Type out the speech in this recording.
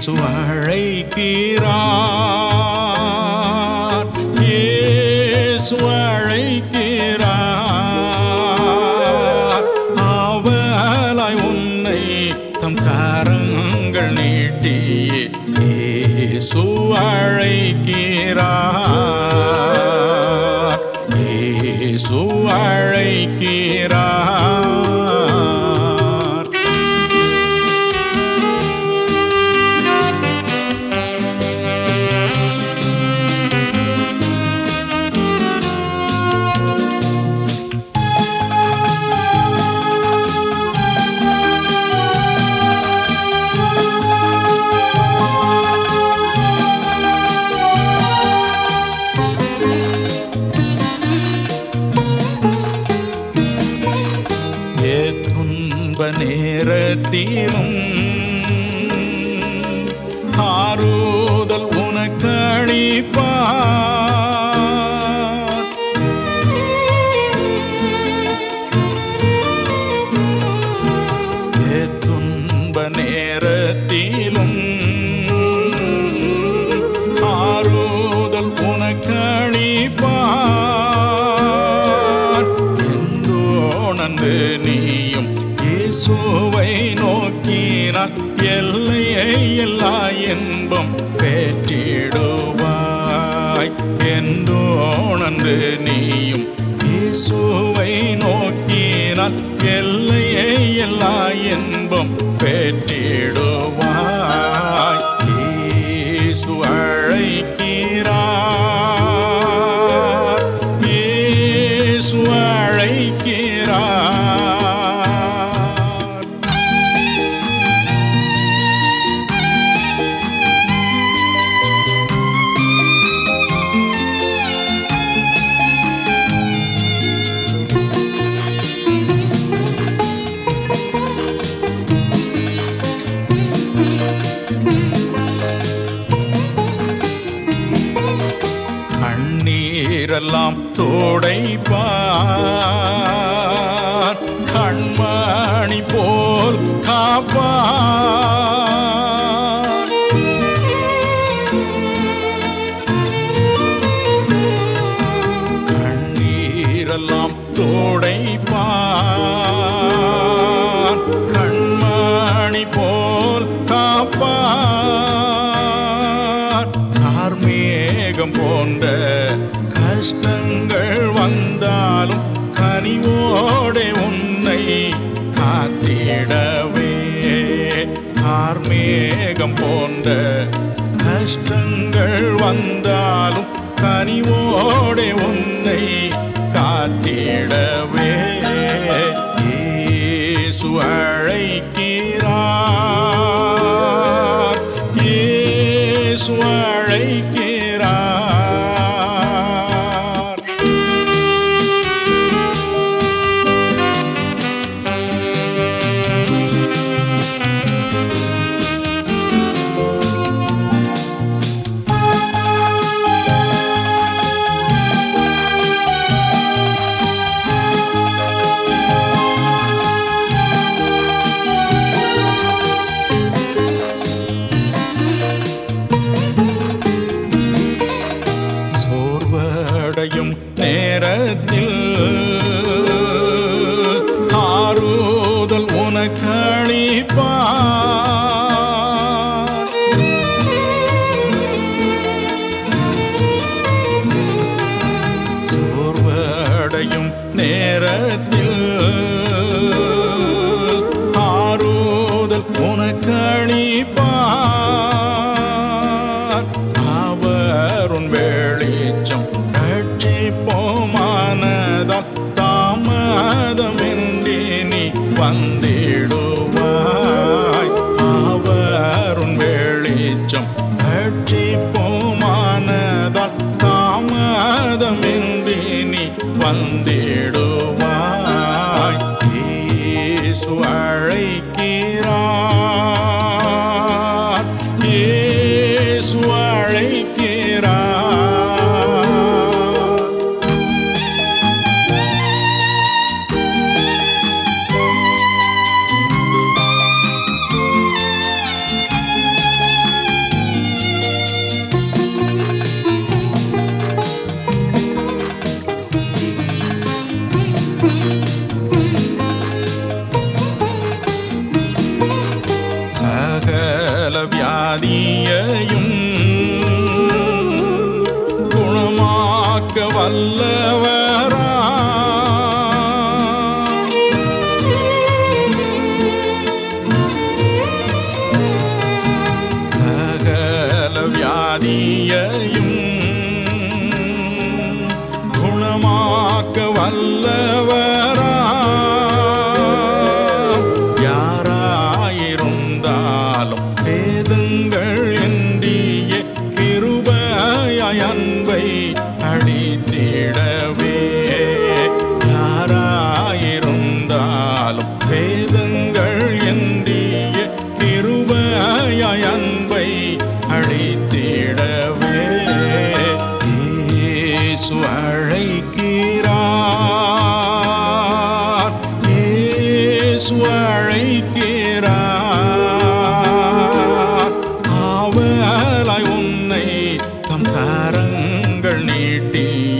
இயேசு அழைக்கிறார் இயேசு அழைக்கிறார் அவலாய் உன்னை தம் கரங்கள் நீட்டி இயேசு அழைக்கிறார் இயேசு அழைக்கிறார் ஏ துன்ப நேரத்திலும் ஆறுதல் உனக்களிப்பார் ஏ துன்ப நேரத்திலும் ஆறுதல் உனக்களிப்பார் எந்தோணந்து நீயும் இயேசுவை நோக்கினார் எல்லையை எல்லா இன்பம் பெற்றிடுவாய் எந்தோணந்து நீயும் இயேசுவை நோக்கினால் எல்லையை எல்லா இன்பம் பெற்றிடுவாய் இயேசு அழைக்கிறார் இயேசு அழைக்கிறார் கண்ணீரெல்லாம் தோடைப்பார் கண்மணி போல் காப்பார் கண்ணீரெல்லாம் தோடைப்பார் கண்மணி போல் காப்பார் கார்மேகம் போன்ற கஷ்டங்கள் வந்தாலும் கனிவோடே உன்னை காத்திடவே கார்மேகம் போன்ற கஷ்டங்கள் வந்தாலும் கனிவோடே உன்னை காத்திடவே இயேசு அழைக்கிறார் இயேசு அழைக்கிறார் சோர்வடையும் நேரத்தில் ஆறுதல் உனக்களிப்பார் சோர்வடையும் நேரத்தில் ஆறுதல் உனக்களிப்பார் அவருன் வெளிச்சம் ரட்சிப்போமானதால் தாமதமின்றி நீ வந்திடுவாய் அவருன் வெளிச்சம் ரட்சிப்போமானதால் தாமதமின்றி நீ வந்திடுவாய் இயேசு அழைக்கிறார் இயேசு அழைக்கிறார் வியாதியையும் குணமாக்க வல்லவரா சகல வியாதியையும் குணமாக்க வல்லவரா யாராயிருந்தாலும் வேதங்கள் என்றிய கிருபையாய் அன்பை அடித்திடவே யாராயிருந்தாலும் வேதங்கள் என்றிய கிருபையாய் அன்பை அடித்திடவே இயேசு அழைக்கிறார் இயேசு அழைக்கிறார் ஆவலாய் உன்னை தம் கரங்கள் நீட்டி